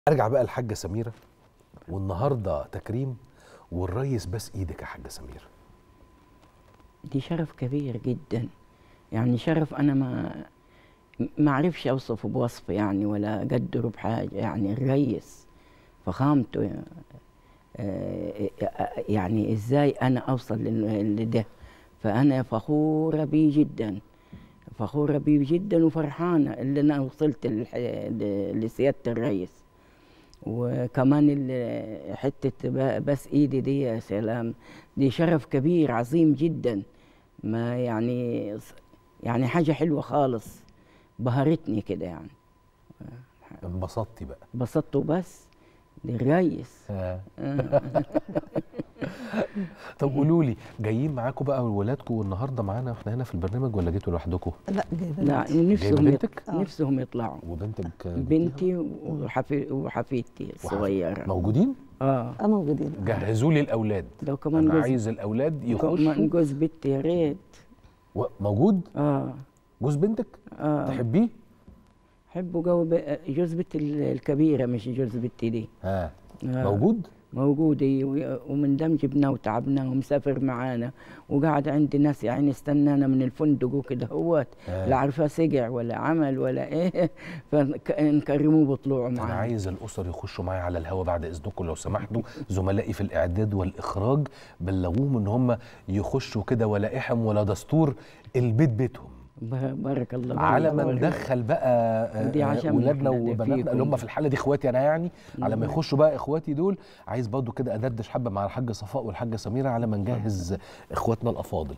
ارجع بقى الحاجه سميره والنهارده تكريم والريس بس ايدك يا حاجه سميره دي شرف كبير جدا يعني شرف انا ما ما اعرفش اوصفه بوصف يعني ولا اقدره بحاجه يعني الريس فخامته آه، آه، يعني ازاي انا اوصل لل- لده فانا فخوره بيه جدا فخوره بيه جدا وفرحانه اللي انا وصلت للح- ل- لسياده الرئيس وكمان ال- حته ب- بس ايدي دي يا سلام دي شرف كبير عظيم جدا ما يعني يعني حاجه حلوه خالص بهرتني كده يعني انبسطتي بقى بسطت وبس للريس طب قولوا لي جايين معاكم بقى ولادكم النهارده معانا احنا هنا في البرنامج ولا جيتوا لوحدكم لا جايبه لا بنتي. نفسهم جايبة يط- بنتك؟ آه. نفسهم يطلعوا وبنتك جبتيها؟ بنتي وحفي وحفيدتي الصغيره موجودين اه اه موجودين جهزوا لي الاولاد لو كمان انا جوز عايز الاولاد كمان يخشوا جوز بنتي يا ريت و- موجود اه جوز بنتك اه تحبيه حبوا جو ب- جوز بنتي ال- الكبيره مش جوز بنتي دي ها آه. موجود موجود إيه، و- ومن دم جبناه وتعبناه ومسافر معانا وقاعد عندي ناس يعني استنانا من الفندق وكده هوت آه. لا عارفه سقع ولا عمل ولا ايه فنكرموه بطلوعه انا معانا عايز الاسر يخشوا معايا على الهوا بعد اذنكم لو سمحتوا زملائي في الاعداد والاخراج بلغوهم ان هم يخشوا كده ولا احم ولا دستور البيت بيتهم ب- بارك الله على بارك ما الله. ندخل بقى آه، ودي آه، عشان ولادنا إحنا اللي وبناتنا فيكم. اللي هم في الحاله دي اخواتي انا يعني على ما يخشوا بقى اخواتي دول عايز برضو كده ادردش حبه مع الحاجه صفاء والحاجه سميره على ما نجهز اخواتنا الافاضل